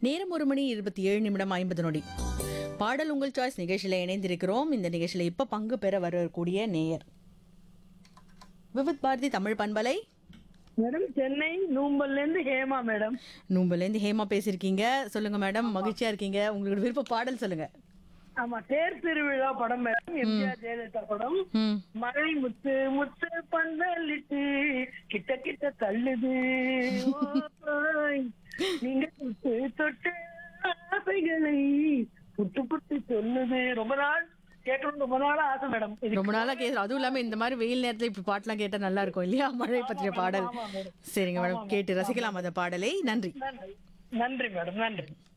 நேரம் ஒரு மணி இருபத்தி ஏழு நிமிடம் ஐம்பது நொடி பாடல் உங்கள் சாய்ஸ் நிகழ்ச்சியில் இணைந்திருக்கிறோம் இந்த நிகழ்ச்சியில் இப்போ பங்கு பெற வரக்கூடிய நேயர் விவித் பாரதி தமிழ் பண்பலை மேடம் சென்னை நூம்பல்ல இருந்து ஹேமா மேடம் நூம்பலேருந்து ஹேமா பேசியிருக்கீங்க சொல்லுங்க மேடம் மகிழ்ச்சியா இருக்கீங்க உங்களோட விருப்ப பாடல் சொல்லுங்க ஆமா தேர் திருவிழா படம் மேடம் எம்ஜிஆர் ஜெயலலிதா படம் ம் மழை முத்து முத்து பந்தலிட்டு கிட்ட கிட்ட தள்ளுது ஓ தாய், நீங்க தொட்டு தொட்டு ஆசைகளை புட்டு புட்டு சொல்லுது ரொம்ப நாள் கேட்கணும் ரொம்ப நாளா ஆசை மேடம் இது ரொம்ப நாளா கேட்குறோம் அதுவும் இல்லாம இந்த மாதிரி வெயில் நேரத்துல இப்படி பாட்டுலாம் கேட்டா நல்லா இருக்கும் இல்லையா மழை பற்றிய பாடல் ஆமா மேடம் சரிங்க மேடம் கேட்டு ரசிக்கலாம் அந்த பாடலை நன்றி நன்றி நன்றி மேடம் நன்றி